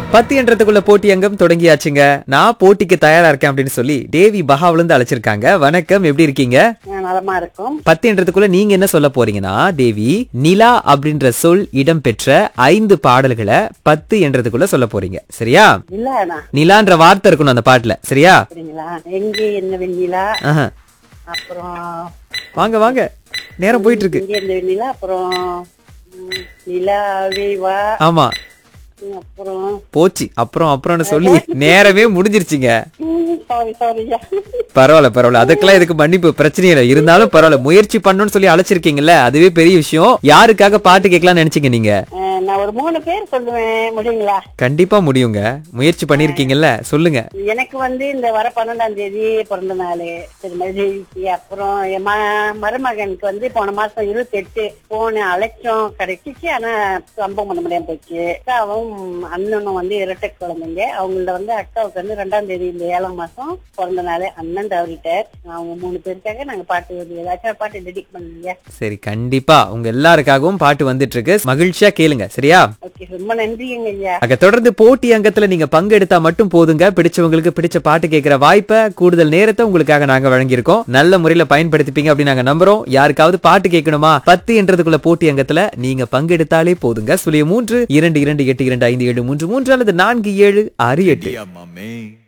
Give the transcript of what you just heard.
பத்து என்றதுக்குள்ள போட்டி அங்கம் தொடங்கியாச்சுங்க நான் போட்டிக்கு தயாரா இருக்கேன் அப்படின்னு சொல்லி தேவி பஹாவுல இருந்து அழைச்சிருக்காங்க வணக்கம் எப்படி இருக்கீங்க ஆ, நலமா இருக்கும் பத்து என்றதுக்குள்ள நீங்க என்ன சொல்ல போறீங்கன்னா தேவி நிலா அப்படின்ற சொல் இடம்பெற்ற ஐந்து பாடல்களை பத்து என்றதுக்குள்ள சொல்ல போறீங்க சரியா இல்ல அண்ணா நிலான்ற வார்த்தை இருக்கணும் அந்த பாட்டுல சரியா அப்படிங்களா எங்கே என்ன வெண்ணிலா ஆஹா. அப்புறம் வாங்க வாங்க நேரம் போயிட்டு இருக்கு எங்கே என்ன வெண்ணிலா அப்புறம் ம், நிலாவே வா ஆமா ம், அப்புறம் போச்சு அப்புறம் அப்புறம்னு சொல்லி நேரமே முடிஞ்சிருச்சுங்க சாரி சாரியா பரவாயில்ல பரவாயில்ல அதுக்கெல்லாம் இதுக்கு மன்னிப்பு பிரச்சனை இல்லை இருந்தாலும் பரவாயில்ல முயற்சி பண்ணணும்னு சொல்லி அழைச்சிருக்கீங்கல்ல அதுவே பெரிய விஷயம் யாருக்காக பாட்டு கேட்கலாம்னு நினைச்சீங்க நீங்க நான் ஒரு மூணு பேர் சொல்லுவேன் முடியுங்களா கண்டிப்பா முடியுங்க முயற்சி பண்ணிருக்கீங்கல்ல சொல்லுங்க எனக்கு வந்து இந்த வர பன்னெண்டாம் தேதி பிறந்த நாள் திருமதி தேவிக்கு அப்புறம் என் ம- மருமகனுக்கு வந்து போன மாசம் இருபத்தி எட்டு போன அழைச்சோம் கிடைச்சிச்சு ஆனா சம்பவம் பண்ண முடியாம போச்சு அக்காவும் அண்ணனும் வந்து இரட்டை குழந்தைங்க அவங்கள வந்து அக்காவுக்கு வந்து ரெண்டாம் தேதி இந்த ஏழாம் மாசம் பிறந்த நாள் அண்ணன் தவறிட்டார் அவங்க மூணு பேருக்காக நாங்க பாட்டு ஒரு ஏதாச்சும் பாட்டு டெடிக் பண்ணுங்க சரி கண்டிப்பா உங்க எல்லாருக்காகவும் பாட்டு வந்துட்டு இருக்கு மகிழ்ச்சியா கேளுங்க சரியா ஓகே ரொம்ப நன்றிங்க ஐயா அங்க தொடர்ந்து போட்டி அங்கத்துல நீங்க பங்கெடுத்தா மட்டும் போதுங்க பிடிச்சவங்களுக்கு பிடிச்ச பாட்டு கேட்கிற வாய்ப்பை கூடுதல் நேரத்தை உங்களுக்காக நாங்க வழங்கியிருக்கோம் நல்ல முறையில பயன்படுத்திப்பீங்க அப்படின்னு நாங்க நம்புறோம் யாருக்காவது பாட்டு கேட்கணுமா பத்து என்றதுக்குள்ள போட்டி அங்கத்துல நீங்க பங்கெடுத்தாலே போதுங்க சுழிய மூன்று இரண்டு இரண்டு எட்டு இரண்டு ஐந்து ஏழு மூன்று மூன்று அல்லது நான்கு ஏழு ஆறு எட்டு Yeah, my man.